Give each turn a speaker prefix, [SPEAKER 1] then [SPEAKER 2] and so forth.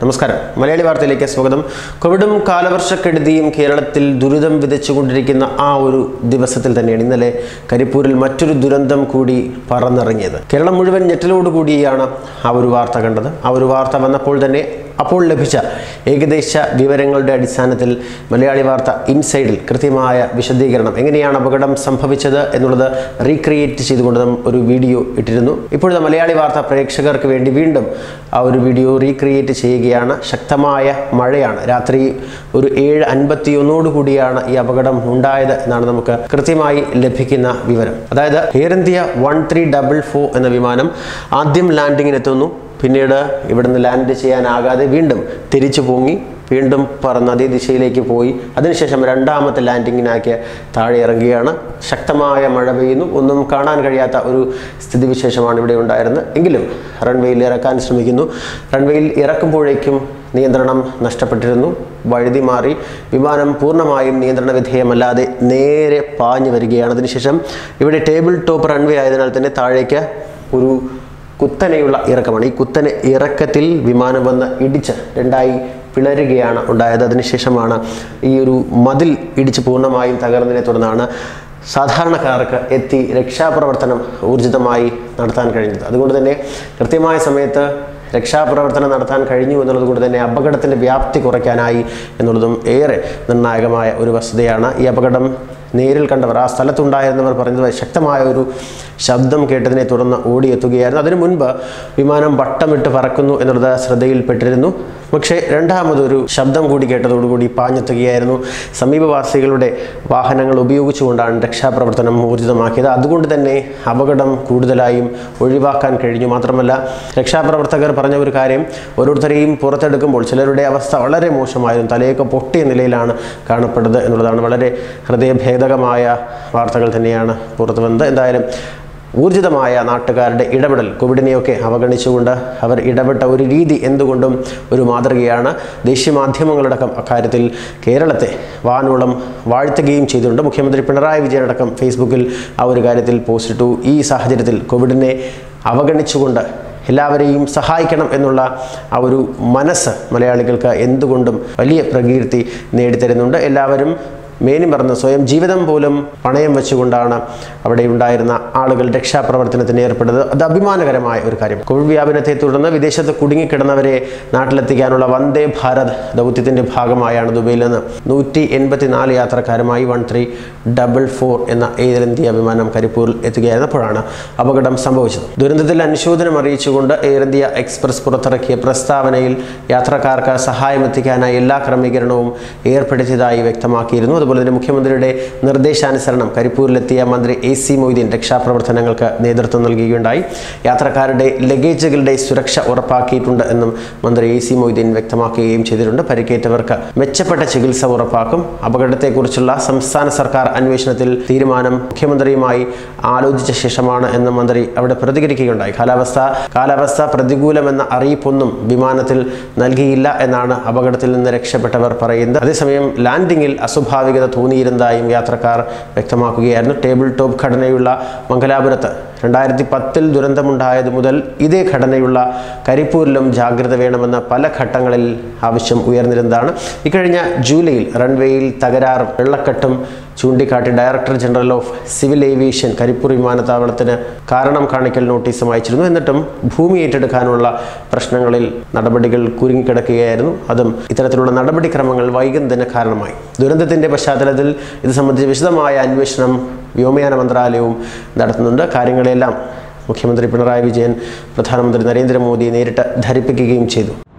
[SPEAKER 1] നമസ്കാരം മലയാളി വാർത്തയിലേക്ക് സ്വാഗതം കോവിഡും കാലവർഷക്കെടുതിയും കേരളത്തിൽ ദുരിതം വിതച്ചുകൊണ്ടിരിക്കുന്ന ആ ഒരു ദിവസത്തിൽ തന്നെയാണ് ഇന്നലെ കരിപ്പൂരിൽ മറ്റൊരു ദുരന്തം കൂടി പറന്നിറങ്ങിയത് കേരളം മുഴുവൻ ഞെട്ടലോടുകൂടിയാണ് ആ ഒരു വാർത്ത കണ്ടത് ആ ഒരു വാർത്ത വന്നപ്പോൾ തന്നെ അപ്പോൾ ലഭിച്ച ഏകദേശ വിവരങ്ങളുടെ അടിസ്ഥാനത്തിൽ മലയാളി വാർത്ത ഇൻസൈഡിൽ കൃത്യമായ വിശദീകരണം എങ്ങനെയാണ് അപകടം സംഭവിച്ചത് എന്നുള്ളത് റീക്രിയേറ്റ് ചെയ്തുകൊണ്ട് നാം ഒരു വീഡിയോ ഇട്ടിരുന്നു ഇപ്പോഴത്തെ മലയാളി വാർത്ത പ്രേക്ഷകർക്ക് വേണ്ടി വീണ്ടും ആ ഒരു വീഡിയോ റീക്രിയേറ്റ് ചെയ്യുകയാണ് ശക്തമായ മഴയാണ് രാത്രി ഒരു ഏഴ് അൻപത്തി കൂടിയാണ് ഈ അപകടം ഉണ്ടായത് എന്നാണ് നമുക്ക് കൃത്യമായി ലഭിക്കുന്ന വിവരം അതായത് Air India one three double four എന്ന വിമാനം ആദ്യം ലാൻഡിങ്ങിനെത്തുന്നു പിന്നീട് ഇവിടുന്ന് ലാൻഡ് ചെയ്യാനാകാതെ വീണ്ടും തിരിച്ചു പൊങ്ങി വീണ്ടും പറന്ന് അതേ ദിശയിലേക്ക് പോയി അതിനുശേഷം രണ്ടാമത്തെ ലാൻഡിങ്ങിനാക്കി താഴെ ഇറങ്ങുകയാണ് ശക്തമായ മഴ പെയ്യുന്നു ഒന്നും കാണാൻ കഴിയാത്ത ഒരു സ്ഥിതിവിശേഷമാണ് ഇവിടെ ഉണ്ടായിരുന്നത് എങ്കിലും റൺവേയിൽ ഇറക്കാൻ ശ്രമിക്കുന്നു റൺവേയിൽ ഇറക്കുമ്പോഴേക്കും നിയന്ത്രണം നഷ്ടപ്പെട്ടിരുന്നു വഴുതി മാറി വിമാനം പൂർണ്ണമായും നിയന്ത്രണ വിധേയമല്ലാതെ നേരെ പാഞ്ഞു വരികയാണ് അതിനുശേഷം ഇവിടെ ടേബിൾ ടോപ്പ് റൺവേ ആയതിനാൽ തന്നെ താഴേക്ക് ഒരു കുത്തനെയുള്ള ഇറക്കമാണ് ഈ കുത്തനെ ഇറക്കത്തിൽ വിമാനം വന്ന് ഇടിച്ച് രണ്ടായി പിളരുകയാണ് ഉണ്ടായത് അതിനുശേഷമാണ് ഈ ഒരു മതിൽ ഇടിച്ച് പൂർണ്ണമായും തകർന്നതിനെ തുടർന്നാണ് സാധാരണക്കാർക്ക് എത്തി രക്ഷാപ്രവർത്തനം ഊർജിതമായി നടത്താൻ കഴിഞ്ഞത് അതുകൊണ്ട് തന്നെ കൃത്യമായ സമയത്ത് രക്ഷാപ്രവർത്തനം നടത്താൻ കഴിഞ്ഞു എന്നുള്ളത് കൊണ്ട് തന്നെ അപകടത്തിൻ്റെ വ്യാപ്തി കുറയ്ക്കാനായി എന്നുള്ളതും ഏറെ നിർണായകമായ ഒരു വസ്തുതയാണ് ഈ അപകടം നേരിൽ കണ്ടവർ ആ സ്ഥലത്തുണ്ടായിരുന്നവർ പറഞ്ഞത് ശക്തമായ ഒരു ശബ്ദം കേട്ടതിനെ തുടർന്ന് ഓടിയെത്തുകയായിരുന്നു അതിനു മുൻപ് വിമാനം വട്ടമിട്ട് പറക്കുന്നു എന്നുള്ളത് ശ്രദ്ധയിൽപ്പെട്ടിരുന്നു പക്ഷേ രണ്ടാമതൊരു ശബ്ദം കൂടി കേട്ടതോടുകൂടി പാഞ്ഞെത്തുകയായിരുന്നു സമീപവാസികളുടെ വാഹനങ്ങൾ ഉപയോഗിച്ചുകൊണ്ടാണ് രക്ഷാപ്രവർത്തനം ഊർജിതമാക്കിയത് അതുകൊണ്ട് തന്നെ അപകടം കൂടുതലായും ഒഴിവാക്കാൻ കഴിഞ്ഞു മാത്രമല്ല രക്ഷാപ്രവർത്തകർ പറഞ്ഞ ഒരു കാര്യം ഓരോരുത്തരെയും പുറത്തെടുക്കുമ്പോൾ ചിലരുടെ അവസ്ഥ വളരെ മോശമായിരുന്നു തലയൊക്കെ പൊട്ടിയ നിലയിലാണ് കാണപ്പെട്ടത് എന്നുള്ളതാണ് വളരെ ഹൃദയഭേദകമായ വാർത്തകൾ തന്നെയാണ് പുറത്തു വന്നത് എന്തായാലും ഊർജിതമായ നാട്ടുകാരുടെ ഇടപെടൽ കോവിഡിനെയൊക്കെ അവഗണിച്ചുകൊണ്ട് അവർ ഇടപെട്ട ഒരു രീതി എന്തുകൊണ്ടും ഒരു മാതൃകയാണ് ദേശീയ മാധ്യമങ്ങളടക്കം അക്കാര്യത്തിൽ കേരളത്തെ വാനോളം വാഴ്ത്തുകയും ചെയ്തിട്ടുണ്ട് മുഖ്യമന്ത്രി പിണറായി വിജയനടക്കം ഫേസ്ബുക്കിൽ ആ ഒരു കാര്യത്തിൽ പോസ്റ്റിട്ടു ഈ സാഹചര്യത്തിൽ കോവിഡിനെ അവഗണിച്ചുകൊണ്ട് എല്ലാവരെയും സഹായിക്കണം എന്നുള്ള ആ ഒരു മനസ്സ് മലയാളികൾക്ക് എന്തുകൊണ്ടും വലിയ പ്രകീർത്തി നേടിത്തരുന്നുണ്ട് എല്ലാവരും മേനി മറന്ന് സ്വയം ജീവിതം പോലും പണയം വെച്ചുകൊണ്ടാണ് അവിടെ ഉണ്ടായിരുന്ന ആളുകൾ രക്ഷാപ്രവർത്തനത്തിന് ഏർപ്പെടുന്നത് അത് അഭിമാനകരമായ ഒരു കാര്യം കോവിഡ് വ്യാപനത്തെ തുടർന്ന് വിദേശത്ത് കുടുങ്ങിക്കിടന്നവരെ നാട്ടിലെത്തിക്കാനുള്ള വന്ദേ ഭാരത് ദൗത്യത്തിന്റെ ഭാഗമായാണ് ദുബൈയിൽ നിന്ന് നൂറ്റി എൺപത്തിനാല് യാത്രക്കാരുമായി വൺ ത്രീ ഡബിൾ ഫോർ എന്ന എയർ ഇന്ത്യ വിമാനം കരിപ്പൂരിൽ എത്തുകയായിരുന്നപ്പോഴാണ് അപകടം സംഭവിച്ചത് ദുരന്തത്തിൽ അനുശോചനം അറിയിച്ചുകൊണ്ട് എയർ ഇന്ത്യ എക്സ്പ്രസ് പുറത്തിറക്കിയ പ്രസ്താവനയിൽ യാത്രക്കാർക്ക് സഹായം എത്തിക്കാനായി എല്ലാ ക്രമീകരണവും ഏർപ്പെടുത്തിയതായി വ്യക്തമാക്കിയിരുന്നു അതുപോലെ തന്നെ മുഖ്യമന്ത്രിയുടെ നിർദ്ദേശാനുസരണം കരിപ്പൂരിലെത്തിയ മന്ത്രി എ സി മൊയ്തീൻ രക്ഷാപ്രവർത്തനങ്ങൾക്ക് നേതൃത്വം നൽകുകയുണ്ടായി യാത്രക്കാരുടെ ലഗേജുകളുടെ സുരക്ഷ ഉറപ്പാക്കിയിട്ടുണ്ട് എന്നും മന്ത്രി എ സി മൊയ്തീൻ വ്യക്തമാക്കുകയും ചെയ്തിട്ടുണ്ട് പരിക്കേറ്റവർക്ക് മെച്ചപ്പെട്ട ചികിത്സ ഉറപ്പാക്കും അപകടത്തെക്കുറിച്ചുള്ള സംസ്ഥാന സർക്കാർ അന്വേഷണത്തിൽ തീരുമാനം മുഖ്യമന്ത്രിയുമായി ആലോചിച്ച ശേഷമാണ് എന്ന് മന്ത്രി അവിടെ പ്രതികരിക്കുകയുണ്ടായി കാലാവസ്ഥ കാലാവസ്ഥ പ്രതികൂലമെന്ന അറിയിപ്പൊന്നും വിമാനത്തിൽ നൽകിയില്ല എന്നാണ് അപകടത്തിൽ നിന്ന് രക്ഷപ്പെട്ടവർ പറയുന്നത് അതേസമയം ലാൻഡിങ്ങിൽ അസ്വാഭാവികത തോന്നിയിരുന്നതായും യാത്രക്കാർ വ്യക്തമാക്കുകയായിരുന്നു ടേബിൾ ടോപ്പ് ഘടനയുള്ള മംഗലാപുരത്ത് രണ്ടായിരത്തി പത്തിൽ ദുരന്തമുണ്ടായത് മുതൽ ഇതേ ഘടനയുള്ള കരിപ്പൂരിലും ജാഗ്രത വേണമെന്ന പല ഘട്ടങ്ങളിൽ ആവശ്യം ഉയർന്നിരുന്നതാണ് ഇക്കഴിഞ്ഞ ജൂലൈയിൽ റൺവേയിൽ തകരാറും വെള്ളക്കെട്ടും ചൂണ്ടിക്കാട്ടി director general of civil aviation Karipur വിമാനത്താവളത്തിന് കാരണം കാണിക്കൽ നോട്ടീസും അയച്ചിരുന്നു എന്നിട്ടും ഭൂമി ഏറ്റെടുക്കാനുള്ള പ്രശ്നങ്ങളിൽ നടപടികൾ കുരുങ്ങിക്കിടക്കുകയായിരുന്നു അതും ഇത്തരത്തിലുള്ള നടപടിക്രമങ്ങൾ വൈകുന്നതിന് കാരണമായി ദുരന്തത്തിന്റെ പശ്ചാത്തലത്തിൽ ഇത് സംബന്ധിച്ച് വിശദമായ അന്വേഷണം വ്യോമയാന മന്ത്രാലയവും നടത്തുന്നുണ്ട് കാര്യങ്ങളെല്ലാം മുഖ്യമന്ത്രി പിണറായി വിജയൻ പ്രധാനമന്ത്രി നരേന്ദ്രമോദിയെ നേരിട്ട് ധരിപ്പിക്കുകയും ചെയ്തു